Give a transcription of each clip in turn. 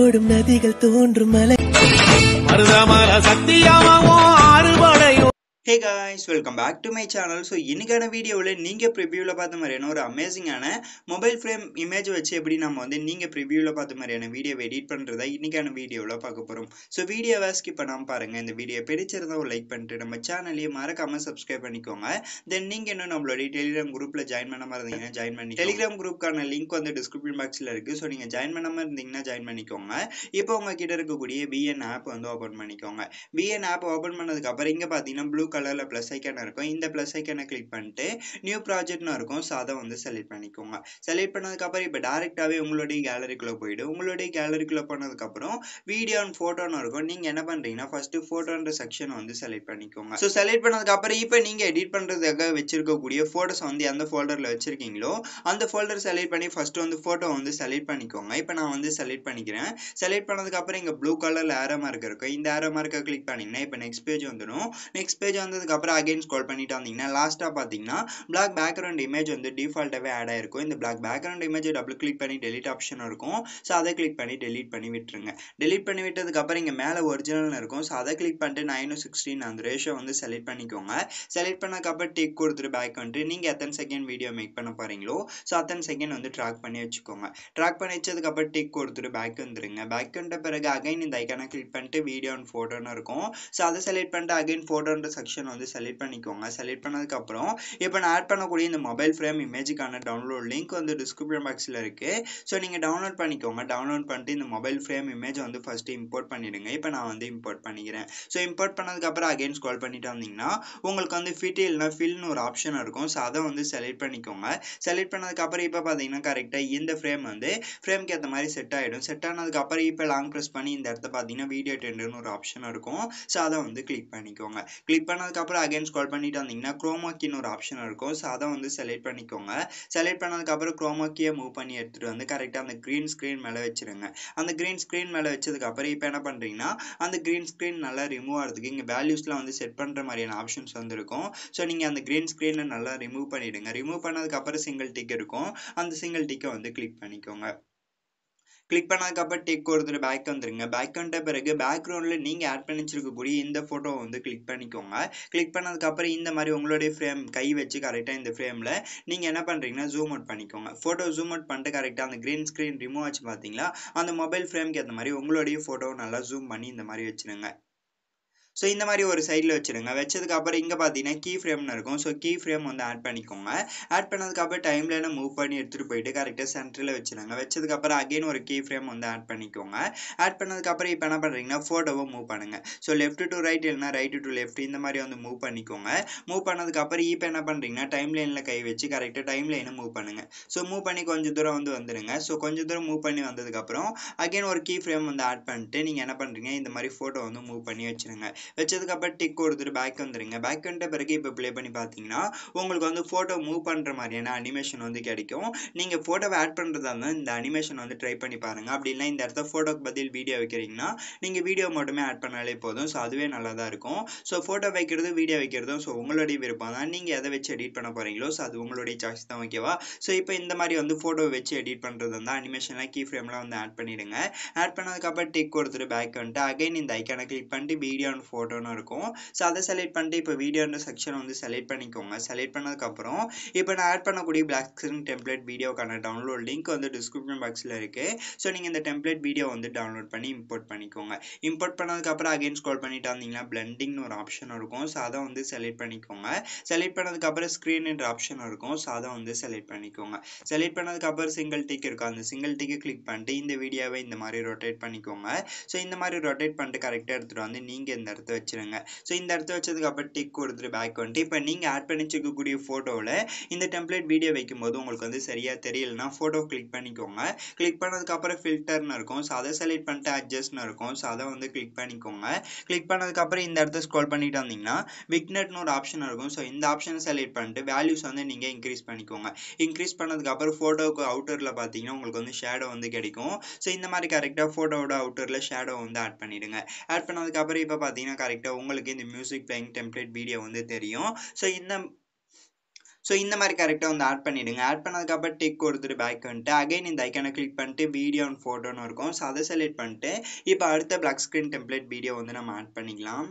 ஓடும் நதிகள் தோன்றும் மலை மருதமர சத்தியமாவும் ஆறுபடையும் hey guys welcome back to my channel so இன்னைக்கான வீடியோவில் நீங்கள் ப்ரிவியூவில் பார்த்த மாதிரியான ஒரு அமேசிங்கான மொபைல் ஃப்ரேம் இமேஜ் வச்சு எப்படி நம்ம வந்து நீங்கள் ப்ரிவியூவில் பார்த்த மாதிரியான வீடியோவை எடிட் பண்ணுறதா இன்னைக்கான வீடியோவில் பார்க்க போகிறோம் ஸோ வீடியோவை ஸ்கிப் பண்ணாமல் பாருங்கள் இந்த வீடியோ பிடிச்சிருந்தா ஒரு லைக் பண்ணிட்டு நம்ம சேனலையும் மறக்காமல் சப்ஸ்கிரைப் பண்ணிக்கோங்க தென் நீங்கள் இன்னும் நம்மளுடைய டெலிகிராம் குரூப்பில் ஜாயின் பண்ணாமல் இருந்தீங்கன்னா ஜாயின் பண்ணி டெலிகிராம் குரூப்க்கான லிங்க் வந்து டிஸ்கிரிப்ஷன் பாக்ஸில் இருக்குது ஸோ நீங்கள் ஜாயின் பண்ணாமல் இருந்தீங்கன்னா ஜாயின் பண்ணிக்கோங்க இப்போ உங்ககிட்ட இருக்கக்கூடிய பிஎன் ஆப் வந்து ஓப்பன் பண்ணிக்கோங்க பிஎன் ஆப் ஓப்பன் பண்ணதுக்கு அப்புறம் இங்கே பார்த்தீங்கன்னா ப்ளூ கலரில் ப்ளஸ் ஐக்கான இருக்கும் இந்த ப்ளஸ் ஐக்கானை கிளிக் பண்ணிட்டு நியூ ப்ராஜெக்ட்னு இருக்கும் ஸோ அதை வந்து செலக்ட் பண்ணிக்கோங்க செலக்ட் பண்ணதுக்கப்புறம் இப்போ டேரெக்டாகவே உங்களுடைய கேலரிக்குள்ளே போயிடு உங்களுடைய கேலரிக்குள்ளே போனதுக்கப்புறம் வீடியோ அண்ட் ஃபோட்டோன்னு இருக்கும் நீங்கள் என்ன பண்ணுறீங்கன்னா ஃபஸ்ட்டு ஃபோட்டோன்ற செக்ஷன் வந்து செலக்ட் பண்ணிக்கோங்க ஸோ செலக்ட் பண்ணதுக்கப்புறம் இப்போ நீங்கள் எடிட் பண்ணுறதுக்காக வச்சிருக்கக்கூடிய ஃபோட்டோஸ் வந்து எந்த ஃபோல்டரில் வச்சிருக்கீங்களோ அந்த ஃபோல்டர் செலக்ட் பண்ணி ஃபஸ்ட்டு வந்து ஃபோட்டோ வந்து செலக்ட் பண்ணிக்கோங்க இப்போ நான் வந்து செலக்ட் பண்ணிக்கிறேன் செலக்ட் பண்ணதுக்கப்புறம் இங்கே ப்ளூ கலரில் ஏரோ மார்க் இருக்கும் இந்த ஏரோ மார்க்கை கிளிக் பண்ணிங்கன்னா இப்போ நெக்ஸ்ட் பேஜ் வந்துடும் நெக்ஸ்ட் பேஜ் வந்ததுக்கப்புறம் அகைன் ஸ்க்ரோல் பண்ணிட்டு வந்தீங்கன்னா லாஸ்ட்டாக பார்த்தீங்கன்னா பிளாக் பேக்ரவுண்ட் இமேஜ் வந்து டிஃபால்ட்டாகவே ஆட் ஆயிருக்கும் இந்த பிளாக் பேக்ரவுண்ட் இமேஜை டபுள் கிளிக் பண்ணி டெலிட் ஆப்ஷன் இருக்கும் ஸோ அதை கிளிக் பண்ணி டெலிட் பண்ணி விட்டுருங்க டெலிட் பண்ணி விட்டதுக்கப்புறம் இங்கே மேலே ஒரிஜினல்னு இருக்கும் ஸோ அதை கிளிக் பண்ணிட்டு நைன் சிக்ஸ்டீன் அந்த ரேஷோ வந்து செலக்ட் பண்ணிக்கோங்க செலக்ட் பண்ணதுக்கப்புறம் டிக் கொடுத்துட்டு பேக் வந்துட்டு நீங்கள் எத்தனை செகண்ட் வீடியோ மேக் பண்ண போகிறீங்களோ ஸோ அத்தனை செகண்ட் வந்து ட்ராக் பண்ணி வச்சுக்கோங்க ட்ராக் பண்ணி வச்சதுக்கப்புறம் டிக் கொடுத்துட்டு பேக் வந்துருங்க பேக் வந்த பிறகு அகைன் இந்த ஐக்கானை கிளிக் பண்ணிட்டு வீடியோ அண்ட் ஃபோட்டோன்னு இருக்கும் ஸோ அதை செலக்ட் பண்ணிட்டு அகைன் ஃபோட்டோன்ற செக்ஷன் வந்து செலக்ட் பண்ணிக்கோங்க செலக்ட் பண்ணதுக்கப்புறம் இப்போ நான் ஆட் பண்ணக்கூடிய இந்த மொபைல் ஃப்ரேம் இமேஜுக்கான டவுன்லோட் லிங்க் வந்து டிஸ்கிரிப்ஷன் பாக்ஸில் இருக்குது ஸோ நீங்கள் டவுன்லோட் பண்ணிக்கோங்க டவுன்லோட் பண்ணிட்டு இந்த மொபைல் ஃப்ரேம் இமேஜ் வந்து ஃபஸ்ட்டு இம்போர்ட் பண்ணிடுங்க இப்போ நான் வந்து இம்போர்ட் பண்ணிக்கிறேன் ஸோ இம்போர்ட் பண்ணதுக்கப்புறம் அகைன் ஸ்கால் பண்ணிட்டு வந்தீங்கன்னா உங்களுக்கு வந்து ஃபிட் இல்லைனா ஃபில்னு ஒரு ஆப்ஷன் இருக்கும் ஸோ அதை வந்து செலக்ட் பண்ணிக்கோங்க செலக்ட் பண்ணதுக்கப்புறம் இப்போ பார்த்தீங்கன்னா கரெக்டாக இந்த ஃப்ரேம் வந்து ஃப்ரேம்க்கு ஏற்ற மாதிரி செட் ஆகிடும் செட் ஆனதுக்கப்புறம் இப்போ லாங் ப்ரெஸ் பண்ணி இந்த இடத்த பார்த்தீங்கன்னா வீடியோ டெண்டுன்னு ஒரு ஆப்ஷன் இருக்கும் ஸோ அதை வந்து கிளிக் பண்ணிக்கோங்க கிளிக் பண்ணதுக்கப்புறம் அகைன் ஸ்கால் பண்ணிட்டு வந்தீங்கன்னா குரோமாக்கின்னு ஒரு ஆப்ஷன் இருக்கும் ஸோ அதை வந்து செலக்ட் பண்ணிக்கோங்க செலக்ட் பண்ணதுக்கப்புறம் குரோமாக்கியை மூவ் பண்ணி எடுத்துகிட்டு வந்து கரெக்டாக அந்த க்ரீன் ஸ்க்ரீன் மேலே வச்சிருங்க அந்த க்ரீன் ஸ்க்ரீன் மேலே வச்சதுக்கப்புறம் இப்போ என்ன பண்ணுறீங்கன்னா அந்த க்ரீன் ஸ்க்ரீன் நல்லா ரிமூவ் ஆகிறதுக்கு இங்கே வேல்யூஸ்லாம் வந்து செட் பண்ணுற மாதிரியான ஆப்ஷன்ஸ் வந்துருக்கும் ஸோ நீங்கள் அந்த க்ரீன் ஸ்க்ரீனை நல்லா ரிமூவ் பண்ணிவிடுங்க ரிமூவ் பண்ணதுக்கப்புறம் சிங்கிள் டிக் இருக்கும் அந்த சிங்கிள் டிக்கை வந்து கிளிக் பண்ணிக்கோங்க கிளிக் பண்ணதுக்கப்புறம் டிக் கொடுத்துட்டு பேக் வந்துருங்க பேக் வந்த பிறகு பேக்ரவுண்டில் நீங்கள் ஆட் பண்ணி வச்சிருக்கக்கூடிய இந்த ஃபோட்டோ வந்து கிளிக் பண்ணிக்கோங்க கிளிக் பண்ணதுக்கப்புறம் இந்த மாதிரி உங்களுடைய ஃப்ரேம் கை வச்சு கரெக்டாக இந்த ஃப்ரேமில் நீங்கள் என்ன பண்ணுறீங்கன்னா ஜூம் அவுட் பண்ணிக்கோங்க ஃபோட்டோ ஜூம் அவுட் பண்ணிட்டு கரெக்டாக அந்த க்ரீன் ஸ்க்ரீன் ரிமூவ் ஆச்சு பார்த்தீங்களா அந்த மொபைல் ஃப்ரேம்க்கு ஏற்ற மாதிரி உங்களுடைய ஃபோட்டோ நல்லா ஜூம் பண்ணி இந்த மாதிரி வச்சுருங்க ஸோ இந்த மாதிரி ஒரு சைடில் வச்சுருங்க வச்சதுக்கு அப்புறம் இங்கே பார்த்தீங்கன்னா கீ ஃப்ரேம்னு இருக்கும் ஸோ கீ ஃப்ரேம் வந்து ஆட் பண்ணிக்கோங்க ஆட் பண்ணதுக்கப்புறம் டைம் லைனை மூவ் பண்ணி எடுத்துகிட்டு போயிட்டு கரெக்டாக சென்டரில் வச்சுருங்க வச்சதுக்கப்புறம் அகைன் ஒரு கீ ஃப்ரேம் வந்து ஆட் பண்ணிக்கோங்க ஆட் பண்ணதுக்கப்புறம் இப்போ என்ன பண்ணுறீங்கன்னா ஃபோட்டோவை மூவ் பண்ணுங்கள் ஸோ லெஃப்ட் டு ரைட் இல்லைனா ரைட் டு லெஃப்ட் இந்த மாதிரி வந்து மூவ் பண்ணிக்கோங்க மூவ் பண்ணதுக்கப்புறம் இப்போ என்ன பண்ணுறீங்கன்னா டைம் லைனில் கை வச்சு கரெக்டாக டைம் லைனை மூவ் பண்ணுங்கள் ஸோ மூவ் பண்ணி கொஞ்சம் தூரம் வந்து வந்துடுங்க ஸோ கொஞ்சம் தூரம் மூவ் பண்ணி வந்ததுக்கப்புறம் அகைன் ஒரு கீ ஃப்ரேம் வந்து ஆட் பண்ணிட்டு நீங்கள் என்ன பண்ணுறீங்க இந்த மாதிரி ஃபோட்டோ வந்து மூவ் பண்ணி வச்சுருங்க வச்சதுக்கப்புறம் டிக் கொடுத்துட்டு பேக் வந்துடுங்க பேக் வந்துட்ட பிறகு இப்போ ப்ளே பண்ணி பார்த்தீங்கன்னா உங்களுக்கு வந்து ஃபோட்டோ மூவ் பண்ணுற மாதிரியான அனிமேஷன் வந்து கிடைக்கும் நீங்கள் ஃபோட்டோவை ஆட் பண்ணுறதா இருந்தால் இந்த அனிமேஷன் வந்து ட்ரை பண்ணி பாருங்கள் அப்படி இல்லை இந்த இடத்த ஃபோட்டோக்கு பதில் வீடியோ வைக்கிறீங்கன்னா நீங்கள் வீடியோ மட்டுமே ஆட் பண்ணாலே போதும் ஸோ அதுவே நல்லா தான் இருக்கும் ஸோ ஃபோட்டோ வைக்கிறது வீடியோ வைக்கிறதும் ஸோ உங்களுடைய விருப்பம் தான் நீங்கள் எதை வச்சு எடிட் பண்ண போகிறீங்களோ ஸோ அது உங்களுடைய சாய்ஸ் தான் ஓகேவா ஸோ இப்போ இந்த மாதிரி வந்து ஃபோட்டோ வச்சு எடிட் பண்ணுறது வந்து அனிமேஷன்லாம் கீ ஃப்ரேம்லாம் வந்து ஆட் பண்ணிவிடுங்க ஆட் பண்ணதுக்கப்புறம் டிக் கொடுத்துட்டு பேக் வந்துட்டு அகைன் இந்த ஐக்கானை கிளிக் பண்ணிட்டு வீடியோ அண்ட் ஃபோட்டோன்னு இருக்கும் ஸோ அதை செலக்ட் பண்ணிட்டு இப்போ வீடியோன்ற செக்ஷன் வந்து செலக்ட் பண்ணிக்கோங்க செலக்ட் பண்ணதுக்கப்புறம் இப்போ நான் ஆட் பண்ணக்கூடிய பிளாக் ஸ்க்ரீன் டெம்ப்ளேட் வீடியோக்கான டவுன்லோட் லிங்க் வந்து டிஸ்கிரிப்ஷன் பாக்ஸில் இருக்குது ஸோ நீங்கள் இந்த டெம்ப்ளேட் வீடியோ வந்து டவுன்லோட் பண்ணி இம்போர்ட் பண்ணிக்கோங்க இம்போர்ட் பண்ணதுக்கப்புறம் அகைன் ஸ்க்ரோல் பண்ணிட்டு வந்தீங்கன்னா பிளண்டிங்னு ஒரு ஆப்ஷன் இருக்கும் ஸோ அதை வந்து செலக்ட் பண்ணிக்கோங்க செலக்ட் பண்ணதுக்கப்புறம் ஸ்க்ரீன்ன்ற ஆப்ஷன் இருக்கும் ஸோ அதை வந்து செலக்ட் பண்ணிக்கோங்க செலக்ட் பண்ணதுக்கப்புறம் சிங்கிள் டிக் இருக்கும் அந்த சிங்கிள் டிக்கை கிளிக் பண்ணிட்டு இந்த வீடியோவை இந்த மாதிரி ரொட்டேட் பண்ணிக்கோங்க ஸோ இந்த மாதிரி ரொட்டேட் பண்ணிட்டு கரெக்டாக எடுத்துகிட்டு வந்து நீங்கள் இந்த இடத்த வச்சுருங்க ஸோ இந்த இடத்த வச்சதுக்கு அப்புறம் டிக் கொடுத்துட்டு பேக் வந்துட்டு இப்போ நீங்கள் ஆட் பண்ணி வச்சுக்கக்கூடிய ஃபோட்டோவில் இந்த டெம்ப்ளேட் வீடியோ வைக்கும்போது உங்களுக்கு வந்து சரியாக தெரியலனா ஃபோட்டோ கிளிக் பண்ணிக்கோங்க கிளிக் பண்ணதுக்கப்புறம் ஃபில்டர்னு இருக்கும் ஸோ அதை செலக்ட் பண்ணிட்டு அட்ஜஸ்ட்னு இருக்கும் ஸோ அதை வந்து கிளிக் பண்ணிக்கோங்க கிளிக் பண்ணதுக்கப்புறம் இந்த இடத்த ஸ்க்ரோல் பண்ணிட்டு வந்தீங்கன்னா விக்னட்னு ஒரு ஆப்ஷன் இருக்கும் ஸோ இந்த ஆப்ஷனை செலக்ட் பண்ணிட்டு வேல்யூஸ் வந்து நீங்கள் இன்க்ரீஸ் பண்ணிக்கோங்க இன்க்ரீஸ் பண்ணதுக்கப்புறம் ஃபோட்டோவுக்கு அவுட்டரில் பார்த்தீங்கன்னா உங்களுக்கு வந்து ஷேடோ வந்து கிடைக்கும் ஸோ இந்த மாதிரி கரெக்டாக ஃபோட்டோவோட அவுட்டரில் ஷேடோ வந்து ஆட் பண்ணிவிடுங்க ஆட் பண்ணதுக்கப்புறம் இப்போ பார்த்தீங்கன்னா கரெக்டாக உங்களுக்கு இந்த மியூசிக் பிளேயிங் டெம்ப்ளேட் வீடியோ வந்து தெரியும் ஸோ இந்த ஸோ இந்த மாதிரி கரெக்டாக வந்து ஆட் பண்ணிவிடுங்க ஆட் பண்ணதுக்கப்புறம் டிக் கொடுத்துட்டு பேக் வந்துட்டு அகைன் இந்த ஐக்கானை கிளிக் பண்ணிட்டு வீடியோ அண்ட் ஃபோட்டோன்னு இருக்கும் ஸோ அதை செலக்ட் பண்ணிட்டு இப்போ அடுத்த பிளாக் ஸ்க்ரீன் டெம்ப்ளேட் வீடியோ வந்து நம்ம ஆட் பண்ணிக்கலாம்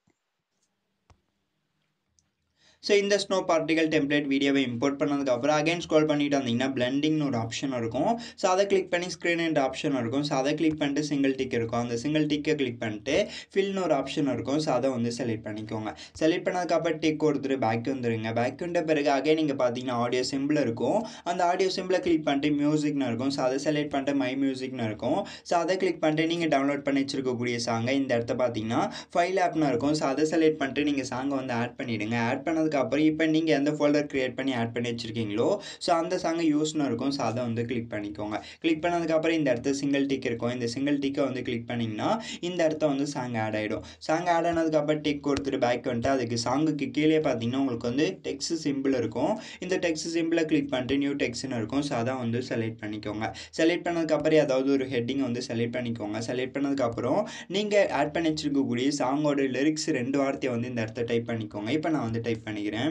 ஸோ இந்த ஸ்னோ பார்ட்டிகல் டெம்ப்ளேட் வீடியோவை இம்போர்ட் பண்ணதுக்கப்புறம் அகைன் ஸ்க்ரோல் பண்ணிட்டு வந்தீங்கன்னா பிளண்டிங்னு ஒரு ஆப்ஷன் இருக்கும் ஸோ அதை கிளிக் பண்ணி ஸ்க்ரீன் என்ற ஆப்ஷன் இருக்கும் ஸோ அதை கிளிக் பண்ணிட்டு சிங்கிள் டிக் இருக்கும் அந்த சிங்கிள் டிக்கை கிளிக் பண்ணிட்டு ஃபில்னு ஒரு ஆப்ஷன் இருக்கும் ஸோ அதை வந்து செலக்ட் பண்ணிக்கோங்க செலக்ட் பண்ணதுக்கப்புறம் டிக் கொடுத்துட்டு பேக் வந்துருங்க பேக் வந்த பிறகு அகைன் நீங்கள் பார்த்தீங்கன்னா ஆடியோ சிம்பிள் இருக்கும் அந்த ஆடியோ சிம்பிளை கிளிக் பண்ணிட்டு மியூசிக்னு இருக்கும் ஸோ அதை செலக்ட் பண்ணிட்டு மை மியூசிக்னு இருக்கும் ஸோ அதை கிளிக் பண்ணிட்டு நீங்கள் டவுன்லோட் பண்ணி வச்சிருக்கக்கூடிய சாங்கை இந்த இடத்த பார்த்தீங்கன்னா ஃபைல் ஆப்னு இருக்கும் ஸோ அதை செலக்ட் பண்ணிட்டு நீங்கள் சாங்கை வந்து ஆட் பண்ணிவிடுங்க ஆட் பண்ணதுக்கு அப்புறம் இப்போ நீங்கள் எந்த ஃபோல்டர் க்ரியேட் பண்ணி ஆட் பண்ணி வச்சுருக்கீங்களோ ஸோ அந்த சாங்கை யூஸ்னு இருக்கும் ஸோ அதை வந்து கிளிக் பண்ணிக்கோங்க கிளிக் பண்ணதுக்கப்புறம் இந்த இடத்துல சிங்கிள் டிக் இருக்கும் இந்த சிங்கிள் டிக்கை வந்து கிளிக் பண்ணிங்கன்னா இந்த இடத்த வந்து சாங் ஆட் ஆகிடும் சாங் ஆட் ஆனதுக்கப்புறம் டிக் கொடுத்துட்டு பேக் வந்துட்டு அதுக்கு சாங்குக்கு கீழே பார்த்தீங்கன்னா உங்களுக்கு வந்து டெக்ஸ்ட் சிம்பிள் இருக்கும் இந்த டெக்ஸ்ட் சிம்பிளை கிளிக் பண்ணிட்டு நியூ டெக்ஸ்ட்னு இருக்கும் ஸோ அதை வந்து செலக்ட் பண்ணிக்கோங்க செலக்ட் பண்ணதுக்கப்புறம் ஏதாவது ஒரு ஹெட்டிங் வந்து செலக்ட் பண்ணிக்கோங்க செலக்ட் பண்ணதுக்கப்புறம் நீங்கள் ஆட் பண்ணி வச்சிருக்கக்கூடிய சாங்கோட லிரிக்ஸ் ரெண்டு வார்த்தையை வந்து இந்த இடத்த டைப் பண்ணிக்கோங்க இப்போ நான் வந்து டைப் பண்ணிக்கிறேன்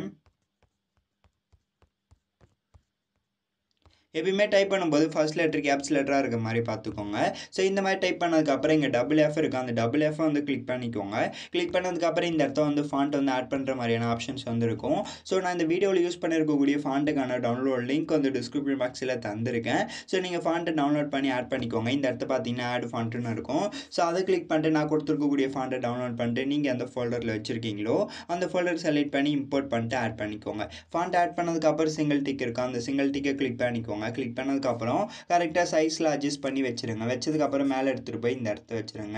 எப்பயுமே டைப் பண்ணும்போது ஃபர்ஸ்ட் லெட்டர் கேப்ஸ் லெட்டராக இருக்க மாதிரி பார்த்துக்கோங்க ஸோ இந்த மாதிரி டைப் பண்ணதுக்கப்புறம் இங்கே டபுள் எஃப் இருக்குது அந்த டபுள் எஃப் வந்து கிளிக் பண்ணிக்கோங்க கிளிக் பண்ணதுக்கப்புறம் இந்த இடத்த வந்து ஃபாண்ட் வந்து ஆட் பண்ணுற மாதிரியான ஆப்ஷன்ஸ் வந்து இருக்கும் ஸோ நான் இந்த வீடியோவில் யூஸ் பண்ணியிருக்கக்கூடிய ஃபாண்ட்டுக்கான டவுன்லோட் லிங்க் வந்து டிஸ்கிரிப்ஷன் பாக்ஸில் தந்திருக்கேன் ஸோ நீங்கள் ஃபாண்ட்டை டவுன்லோட் பண்ணி ஆட் பண்ணிக்கோங்க இந்த இடத்த பார்த்தீங்கன்னா ஆட் ஃபாண்ட்டுன்னு இருக்கும் ஸோ அதை கிளிக் பண்ணிட்டு நான் கொடுத்துருக்கக்கூடிய ஃபாண்ட்டை டவுன்லோட் பண்ணிட்டு நீங்கள் எந்த ஃபோல்டரில் வச்சுருக்கீங்களோ அந்த ஃபோல்டர் செலக்ட் பண்ணி இம்போர்ட் பண்ணிட்டு ஆட் பண்ணிக்கோங்க ஃபாண்ட் ஆட் பண்ணதுக்கப்புறம் சிங்கிள் டிக் இருக்கும் அந்த சிங்கிள் டிக்கை கிளிக் பண்ணிக்கோங்க கிளிக் பண்ணதுக்கப்புறம் கரெக்டாக சைஸில் அட்ஜஸ்ட் பண்ணி வச்சுருங்க வச்சதுக்கப்புறம் மேலே எடுத்துகிட்டு போய் இந்த இடத்த வச்சுருங்க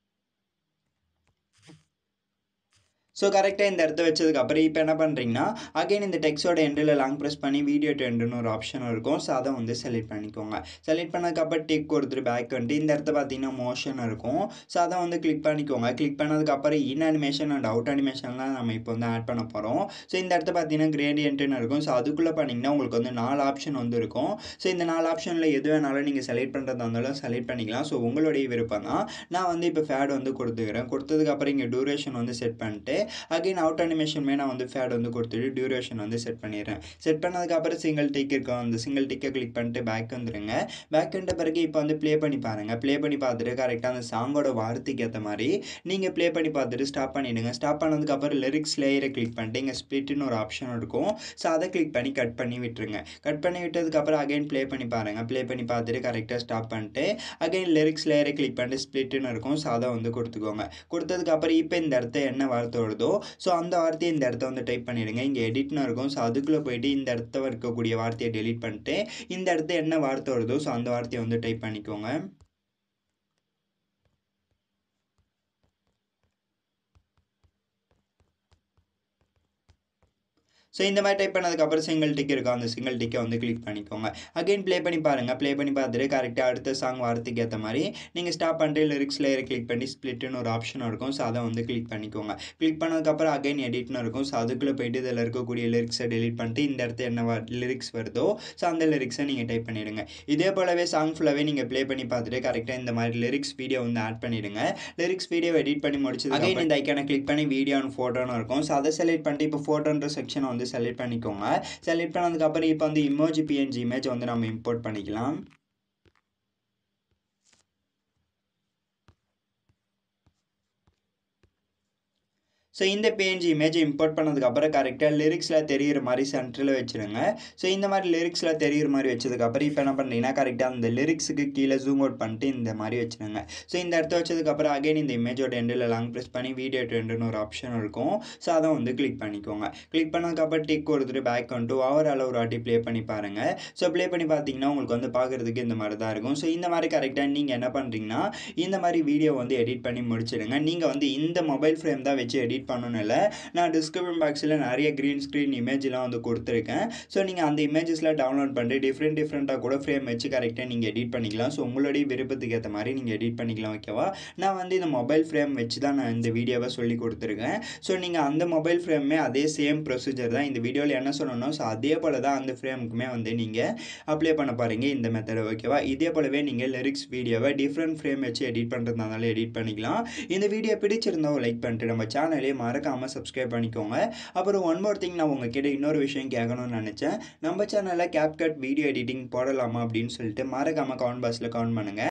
ஸோ கரெக்டாக இந்த இடத்த வச்சதுக்கப்புறம் இப்போ என்ன பண்ணுறீங்கன்னா அகைன் இந்த டெக்ஸ்டோட எண்டில் லாங் ப்ரெஸ் பண்ணி வீடியோ டெண்டுன்னு ஒரு ஆப்ஷன் இருக்கும் ஸோ அதை வந்து செலக்ட் பண்ணிக்கோங்க செலக்ட் பண்ணதுக்கப்புறம் டிக் கொடுத்துட்டு பேக் வந்துட்டு இந்த இடத்த பார்த்தீங்கன்னா மோஷன் இருக்கும் ஸோ அதை வந்து கிளிக் பண்ணிக்கோங்க கிளிக் பண்ணதுக்கப்புறம் இன் அனிமேஷன் அண்ட் அவுட் அனிமேஷன்லாம் நம்ம இப்போ வந்து ஆட் பண்ண போகிறோம் ஸோ இந்த இடத்த பார்த்தீங்கன்னா கிரேடியன்ட்டுன்னு இருக்கும் ஸோ அதுக்குள்ளே பண்ணிங்கன்னா உங்களுக்கு வந்து நாலு ஆப்ஷன் வந்து இருக்கும் ஸோ இந்த நாலு ஆப்ஷனில் எது வேணாலும் நீங்கள் செலக்ட் பண்ணுறதா இருந்தாலும் செலக்ட் பண்ணிக்கலாம் ஸோ உங்களுடைய விருப்பம் தான் நான் வந்து இப்போ ஃபேட் வந்து கொடுத்துக்கிறேன் கொடுத்ததுக்கப்புறம் இங்கே டூரேஷன் வந்து செட் பண்ணிட்டு அகைன் அவுட் அனிமேஷனுமே நான் வந்து ஃபேட் வந்து கொடுத்துட்டு டியூரேஷன் வந்து செட் பண்ணிடுறேன் செட் பண்ணதுக்கப்புறம் சிங்கிள் டிக் இருக்கும் அந்த சிங்கிள் டிக்கை கிளிக் பண்ணிட்டு பேக் வந்துடுங்க பேக் வந்த பிறகு இப்போ வந்து ப்ளே பண்ணி பாருங்கள் ப்ளே பண்ணி பார்த்துட்டு கரெக்டாக அந்த சாங்கோட வார்த்தைக்கு ஏற்ற மாதிரி நீங்கள் ப்ளே பண்ணி பார்த்துட்டு ஸ்டாப் பண்ணிவிடுங்க ஸ்டாப் பண்ணதுக்கப்புறம் லிரிக்ஸ் லேயரை கிளிக் பண்ணிட்டு இங்கே ஸ்ப்ளிட்னு ஒரு ஆப்ஷன் இருக்கும் ஸோ அதை கிளிக் பண்ணி கட் பண்ணி விட்டுருங்க கட் பண்ணி விட்டதுக்கப்புறம் அகைன் ப்ளே பண்ணி பாருங்கள் ப்ளே பண்ணி பார்த்துட்டு கரெக்டாக ஸ்டாப் பண்ணிட்டு அகைன் லிரிக்ஸ் லேயரை கிளிக் பண்ணிட்டு ஸ்ப்ளிட்னு இருக்கும் ஸோ அதை வந்து கொடுத்துக்கோங்க கொடுத்ததுக்கப்புறம் இப்போ இந்த இடத்த என்ன வார்த்தை வருதோ ஸோ அந்த வார்த்தையை இந்த இடத்த வந்து டைப் பண்ணிடுங்க இங்கே எடிட்னு இருக்கும் ஸோ அதுக்குள்ளே போயிட்டு இந்த இடத்த இருக்கக்கூடிய வார்த்தையை டெலீட் பண்ணிட்டு இந்த இடத்த என்ன வார்த்தை வருதோ ஸோ அந்த வார்த்தையை வந்து டைப் பண்ணிக்கோங்க ஸோ இந்த மாதிரி டைப் பண்ணதுக்கப்புறம் சிங்கிள் டிக் இருக்கும் அந்த சிங்கிள் டிக்கை வந்து கிளிக் பண்ணிக்கோங்க அகைன் ப்ளே பண்ணி பாருங்கள் ப்ளே பண்ணி பார்த்துட்டு கரெக்டாக அடுத்த சாங் வாரத்துக்கு ஏற்ற மாதிரி நீங்கள் ஸ்டாப் பண்ணிட்டு லிரிக்ஸ் லேயரை கிளிக் பண்ணி ஸ்ப்ளிட்னு ஒரு ஆப்ஷன் இருக்கும் ஸோ அதை வந்து கிளிக் பண்ணிக்கோங்க கிளிக் பண்ணதுக்கப்புறம் அகைன் எடிட்னு இருக்கும் ஸோ அதுக்குள்ளே போயிட்டு இதில் இருக்கக்கூடிய லிரிக்ஸை டெலிட் பண்ணிட்டு இந்த இடத்த என்ன லிரிக்ஸ் வருதோ ஸோ அந்த லிரிக்ஸை நீங்கள் டைப் பண்ணிவிடுங்க இதே போலவே சாங் ஃபுல்லாகவே நீங்கள் ப்ளே பண்ணி பார்த்துட்டு கரெக்டாக இந்த மாதிரி லிரிக்ஸ் வீடியோ வந்து ஆட் பண்ணிவிடுங்க லிரிக்ஸ் வீடியோ எடிட் பண்ணி முடிச்சது அகைன் இந்த ஐக்கானை கிளிக் பண்ணி வீடியோ அண்ட் ஃபோட்டோன்னு இருக்கும் ஸோ அதை செலக்ட் பண்ணிட்டு இப்போ ஃபோட்டோன்ற செக்ஷனை வந்து செலக்ட் பண்ணிக்கோங்க செலக்ட் பண்ணதுக்கப்புறம் இப்போ வந்து இமோஜி பிஎன்ஜி இமேஜ் வந்து நம்ம இம்போர்ட் பண்ணிக்கலாம் ஸோ இந்த பேஜ் இமேஜ் இம்போர்ட் பண்ணதுக்கப்புறம் கரெக்டாக லிரிக்ஸில் தெரிகிற மாதிரி சென்டரில் வச்சுருங்க ஸோ இந்த மாதிரி லிரிக்ஸில் தெரிகிற மாதிரி வச்சதுக்கப்புறம் இப்போ என்ன பண்ணுறீங்கன்னா கரெக்டாக அந்த லிரிக்ஸுக்கு கீழே ஜூம் அவுட் பண்ணிட்டு இந்த மாதிரி வச்சுருங்க ஸோ இந்த இடத்த வச்சதுக்கப்புறம் அகைன் இந்த இமேஜோட எண்டில் லாங் ப்ரெஸ் பண்ணி வீடியோ ட்ரெண்டுன்னு ஒரு ஆப்ஷன் இருக்கும் ஸோ அதை வந்து கிளிக் பண்ணிக்கோங்க கிளிக் பண்ணதுக்கப்புறம் டிக் கொடுத்துட்டு பேக் வந்துட்டு ஓவரால் ஒரு வாட்டி ப்ளே பண்ணி பாருங்கள் ஸோ ப்ளே பண்ணி பார்த்தீங்கன்னா உங்களுக்கு வந்து பார்க்குறதுக்கு இந்த மாதிரி தான் இருக்கும் ஸோ இந்த மாதிரி கரெக்டாக நீங்கள் என்ன பண்ணுறீங்கன்னா இந்த மாதிரி வீடியோ வந்து எடிட் பண்ணி முடிச்சிடுங்க நீங்கள் வந்து இந்த மொபைல் ஃப்ரேம் தான் வச்சு எடிட் பண்ணணும் இல்லை நான் டிஸ்கிரிப்ஷன் பாக்ஸில் நிறைய க்ரீன் ஸ்க்ரீன் இமேஜ்லாம் வந்து கொடுத்துருக்கேன் ஸோ நீங்கள் அந்த இமேஜஸில் டவுன்லோட் பண்ணிட்டு டிஃப்ரெண்ட் டிஃப்ரெண்ட்டாக கூட ஃப்ரேம் வச்சு கரெக்டாக நீங்கள் எடிட் பண்ணிக்கலாம் ஸோ உங்களுடைய விருப்பத்துக்கு ஏற்ற மாதிரி நீங்கள் எடிட் பண்ணிக்கலாம் ஓகேவா நான் வந்து இந்த மொபைல் ஃப்ரேம் வச்சு தான் நான் இந்த வீடியோவை சொல்லி கொடுத்துருக்கேன் ஸோ நீங்கள் அந்த மொபைல் ஃப்ரேமே அதே சேம் ப்ரொசீஜர் தான் இந்த வீடியோவில் என்ன சொல்லணும் ஸோ அதே போல் தான் அந்த ஃப்ரேமுக்குமே வந்து நீங்கள் அப்ளை பண்ண பாருங்க இந்த மெத்தடை ஓகேவா இதே போலவே நீங்கள் லிரிக்ஸ் வீடியோவை டிஃப்ரெண்ட் ஃப்ரேம் வச்சு எடிட் பண்ணுறதுனால எடிட் பண்ணிக்கலாம் இந்த வீடியோ பிடிச்சிருந்தா லைக் பண்ணிட்டு நம்ம சேனலே சேனலையும் மறக்காமல் சப்ஸ்கிரைப் பண்ணிக்கோங்க அப்புறம் ஒன் மோர் திங் நான் உங்ககிட்ட இன்னொரு விஷயம் கேட்கணும்னு நினச்சேன் நம்ம சேனலில் கேப்கட் வீடியோ எடிட்டிங் போடலாமா அப்படின்னு சொல்லிட்டு மறக்காமல் கமெண்ட் பாக்ஸில் கமெண்ட் பண்ணுங்கள்